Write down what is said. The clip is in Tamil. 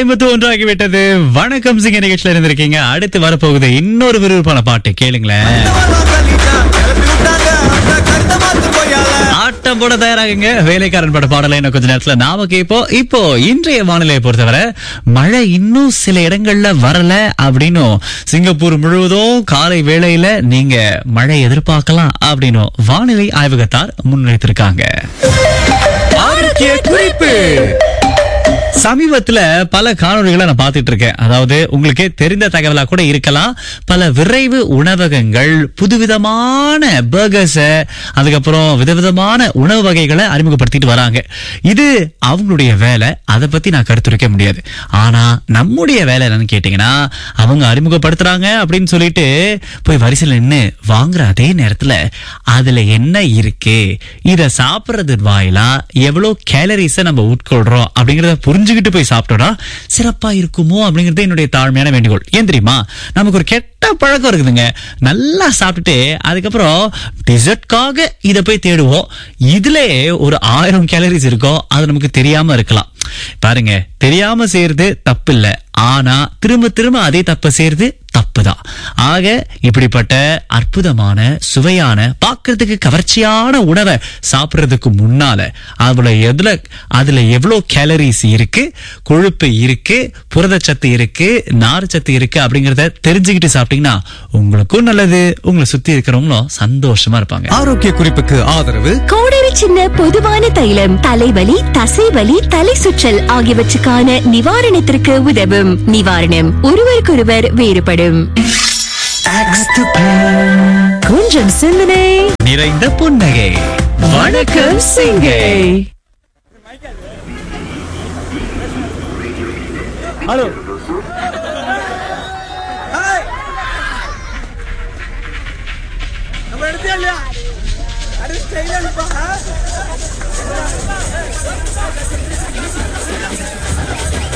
ஐம்பத்தி ஒன்று ஆகிவிட்டது வணக்கம் சிங்க நிகழ்ச்சியில இருந்திருக்கீங்க அடுத்து வரப்போகுது இன்னொரு விறுவிறுப்பான பாட்டு கேளுங்களேன் ஆட்டம் போட தயாராகுங்க வேலைக்காரன் பட பாடலை இன்னும் கொஞ்ச நேரத்துல நாம கேட்போம் இப்போ இன்றைய வானிலையை பொறுத்தவரை மழை இன்னும் சில இடங்கள்ல வரல அப்படின்னும் சிங்கப்பூர் முழுவதும் காலை வேளையில நீங்க மழை எதிர்பார்க்கலாம் அப்படின்னும் வானிலை ஆய்வகத்தார் முன்வைத்திருக்காங்க ஆரோக்கிய குறிப்பு சமீபத்துல பல காணொளிகளை நான் பார்த்துட்டு இருக்கேன் அதாவது உங்களுக்கே தெரிந்த தகவலா கூட இருக்கலாம் பல விரைவு உணவகங்கள் புதுவிதமான பர்கர்ஸ அதுக்கப்புறம் விதவிதமான உணவு வகைகளை அறிமுகப்படுத்திட்டு வராங்க இது அவங்களுடைய வேலை அதை பத்தி நான் கருத்துரைக்க முடியாது ஆனா நம்முடைய வேலை என்னன்னு கேட்டீங்கன்னா அவங்க அறிமுகப்படுத்துறாங்க அப்படின்னு சொல்லிட்டு போய் வரிசையில் நின்று வாங்குற அதே நேரத்துல அதுல என்ன இருக்கு இத சாப்பிடுறது வாயிலா எவ்வளவு கேலரிஸ நம்ம உட்கொள்றோம் அப்படிங்கறத புரிஞ்சுக்கிட்டு போய் சாப்பிட்டோம்னா சிறப்பா இருக்குமோ அப்படிங்கறது என்னுடைய தாழ்மையான வேண்டுகோள் ஏன் தெரியுமா நமக்கு ஒரு கெட்ட பழக்கம் இருக்குதுங்க நல்லா சாப்பிட்டுட்டு அதுக்கப்புறம் டிசர்ட்காக இதை போய் தேடுவோம் இதுல ஒரு ஆயிரம் கேலரிஸ் இருக்கும் அது நமக்கு தெரியாம இருக்கலாம் பாருங்க தெரியாம செய்யறது தப்பு இல்ல ஆனா திரும்ப திரும்ப அதே தப்ப செய்யறது தப்புதான் ஆக இப்படிப்பட்ட அற்புதமான சுவையான பார்க்கிறதுக்கு கவர்ச்சியான உணவை சாப்பிடுறதுக்கு முன்னால அதுல எதுல அதுல எவ்வளவு கேலரிஸ் இருக்கு கொழுப்பு இருக்கு புரதச்சத்து இருக்கு நார்ச்சத்து இருக்கு அப்படிங்கறத தெரிஞ்சுக்கிட்டு சாப்பிட்டீங்கன்னா உங்களுக்கும் நல்லது உங்களை சுத்தி இருக்கிறவங்களும் சந்தோஷமா இருப்பாங்க ஆரோக்கிய குறிப்புக்கு ஆதரவு கோடரி சின்ன பொதுவான தைலம் தலைவலி தசைவலி தலை சுற்றல் ஆகியவற்றுக்கான நிவாரணத்திற்கு உதவும் நிவாரணம் ஒருவருக்கொருவர் வேறுபடும் கொஞ்சம் சிந்தனை நிறைந்த புன்னகை வணக்கம் சிங்கை ஹலோ நம்ம எடுத்தியா இல்லையா அடி ஸ்டைலா இருப்பா